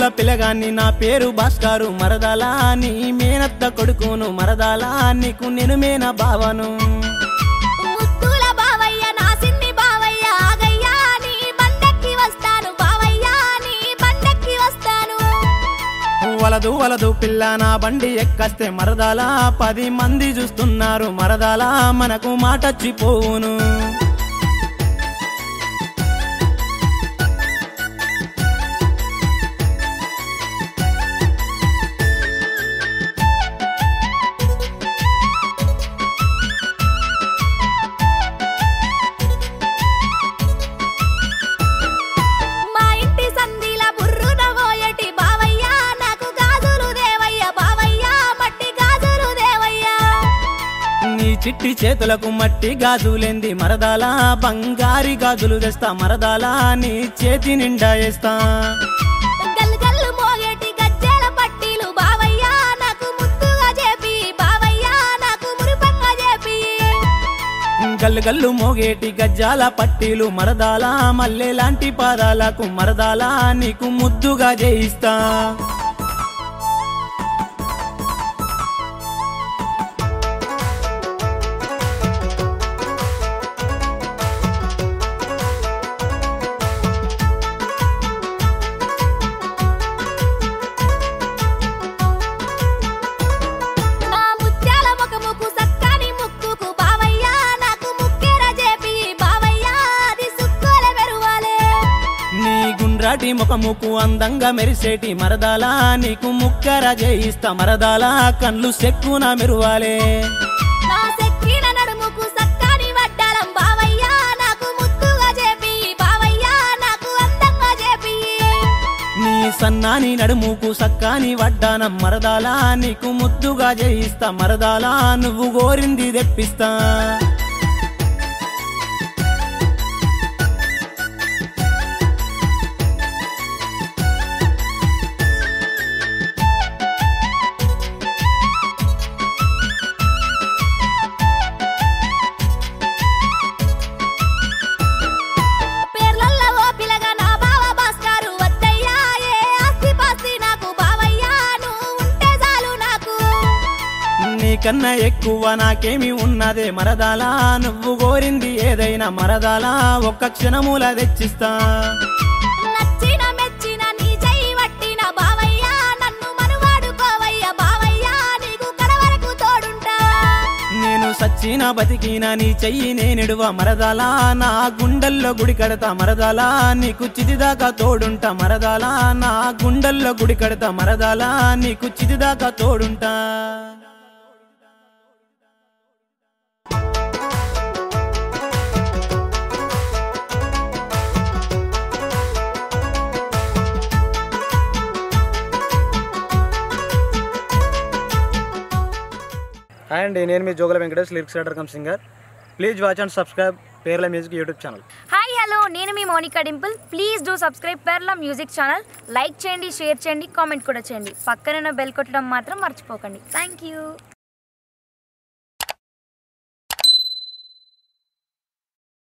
ఏడేండ్ల పిల్లగాన్ని నా పేరు భాస్కరు మరదాలా నీ మేనత్త కొడుకును మరదాలా నీకు నేను మేన బావను ముద్దుల బావయ్య నా సిన్ని బావయ్య ఆగయ్యా నీ బండెక్కి వస్తాను బావయ్య నీ బండెక్కి వస్తాను వలదు వలదు పిల్ల నా బండి ఎక్కస్తే మరదాలా పది మంది చూస్తున్నారు మరదాలా మనకు మాటచ్చిపోవును మా ఇంటి సందిల బుర్రున పోయటి బావయ్య నాకు గాజులు దేవయ్య బావయ్య మట్టి గాజులు దేవయ్య నీ చిట్టి చేతులకు మట్టి గాజులేంది మరదాలా బంగారి గాజులు తెస్తా మరదాలా నీ చేతి నిండా వేస్తా గల్లు గల్లు మోగేటి గజ్జెల పట్టీలు బావయ్య నాకు ముద్దుగా చేపి బావయ్య నాకు మురిపంగా చేపి గల్లు గల్లు మోగేటి గజ్జాల పట్టీలు మరదాలా మల్లె లాంటి పాదాలకు మరదాలా నీకు ముద్దుగా చేయిస్తా నా ముత్యాల ముఖముకు సక్కని ముక్కుకు బావయ్య నాకు ముక్కెర చేపి బావయ్య అది సుక్కోల మెరువాలే నీ గుండ్రాటి ముఖముకు అందంగా మెరిసేటి మరదాలా నీకు ముక్కర చేయిస్తా మరదాలా కళ్ళు సెక్కున మెరువాలే నా సెక్కిన నడుముకు సక్కని వడ్డాలం బావయ్య నాకు ముద్దుగా చేపి బావయ్య నాకు అందంగా చేపి నీ సన్నాని నడుముకు సక్కాని వడ్డానం మరదాలా నీకు ముద్దుగా చేయిస్తా మరదాలా నువ్వు గోరింది తెప్పిస్తా పేర్లల్ల ఓ పిల్లగా నా బావ భాస్కరు వద్దయ్యా ఏ ఆస్తి పాస్తి నాకు బావయ్య నువ్వు ఉంటే చాలు నాకు నీకన్నా ఎక్కువ నాకేమి ఉన్నదే మరదాలా నువ్వు గోరింది ఏదైనా మరదాలా ఒక్క క్షణముల తెచ్చిస్తా నచ్చిన మెచ్చిన నీ చెయ్యి వట్టిన బావయ్య నన్ను మనువాడుకోవయ్య బావయ్య నీకు కడవరకు తోడుంటా నేను సచ్చిన బతికిన నీ చెయ్యి నేనిడువ మరదాలా నా గుండెల్లో గుడి కడతా మరదాలా నీకు చితిదాకా తోడుంటా మరదాలా నా గుండెల్లో గుడి కడతా మరదాలా నీకు చితిదాకా తోడుంటా హాయ్ అండి నేను మీ Jogula Venkatesh lyrics writer cum singer please watch and subscribe Perla music YouTube channel hi hello నేను మీ Monika Dimple please do subscribe Perla music channel like చేయండి షేర్ చేయండి కామెంట్ కూడా చేయండి పక్కన బెల్ కొట్టడం మాత్రం మర్చిపోకండి థ్యాంక్ యూ